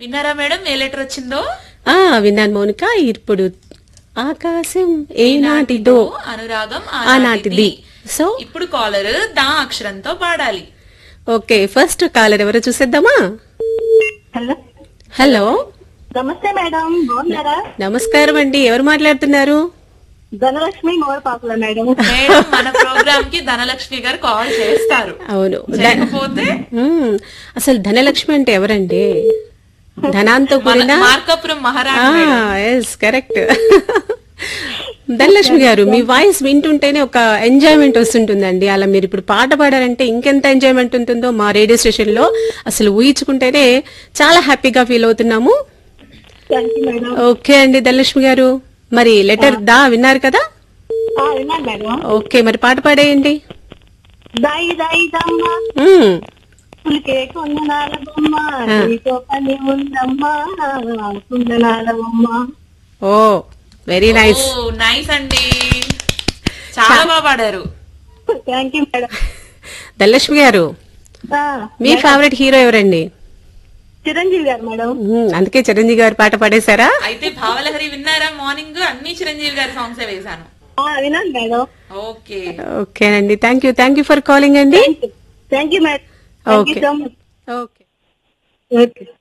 విన్నారా మేడం ఏ లెటర్ వచ్చిందో ఆ విన్నాను మౌనిక ఇప్పుడు ఆకాశం ఏనాటిదో అనురాగం ఆనాటిది సో ఇప్పుడు కాలర్ దా అక్షరంతో పాడాలి ఓకే ఫస్ట్ కాలర్ ఎవరో చూసేద్దామా హలో హలో నమస్తే మేడం బాగున్నారా నమస్కారం అండి ఎవరు మాట్లాడుతున్నారు ధనలక్ష్మి మోరపాకుల మేడం మేడం మన ప్రోగ్రామ్ కి ధనలక్ష్మి గారు కాల్ చేస్తారు అవును ధ- లేకపోతే మ్మ్. అసలు ధనలక్ష్మి అంటే ఎవరండి ధనాంతో కూడిన మార్కాపురం మహారాణి ఎస్ కరెక్ట్ ధనలక్ష్మి గారు మీ వాయిస్ వింటుంటేనే ఒక ఎంజాయ్మెంట్ వస్తుంటుందండి అలా మీరు ఇప్పుడు పాట పాడారంటే ఇంకెంత ఎంజాయ్మెంట్ ఉంటుందో మా రేడియో స్టేషన్ లో అసలు ఊహించుకుంటేనే చాలా హ్యాపీగా ఫీల్ అవుతున్నాము థ్యాంక్ యూ మేడం ఓకే అండి ధనలక్ష్మి గారు మరి లెటర్ దా విన్నారు కదా ఆ, విన్నాను మేడం ఓకే మరి పాట పాడేయండి దాయి దాయి దమ్మ మ్మ్. పులికే కుందనాల బొమ్మ నీతో పని ఉందమ్మా కుందనాల బొమ్మ oh very nice oh nice అండి చాలా బాగా పాడారు థ్యాంక్ యూ మేడం ధనలక్ష్మి గారు ఆ, మీ ఫేవరెట్ హీరో ఎవరండి చిరంజీవి గారు మేడం మ్మ్. అందుకే చిరంజీవి గారు పాట పాడేశారా అయితే భావలహరి విన్నారా మార్నింగ్ అన్ని చిరంజీవి గారి సాంగ్స్ వేశాను ఆ, విన్నాను మేడం ఓకే ఓకేనండి thank you thank you for calling అండి thank you madam thank you Okay. So much okay okay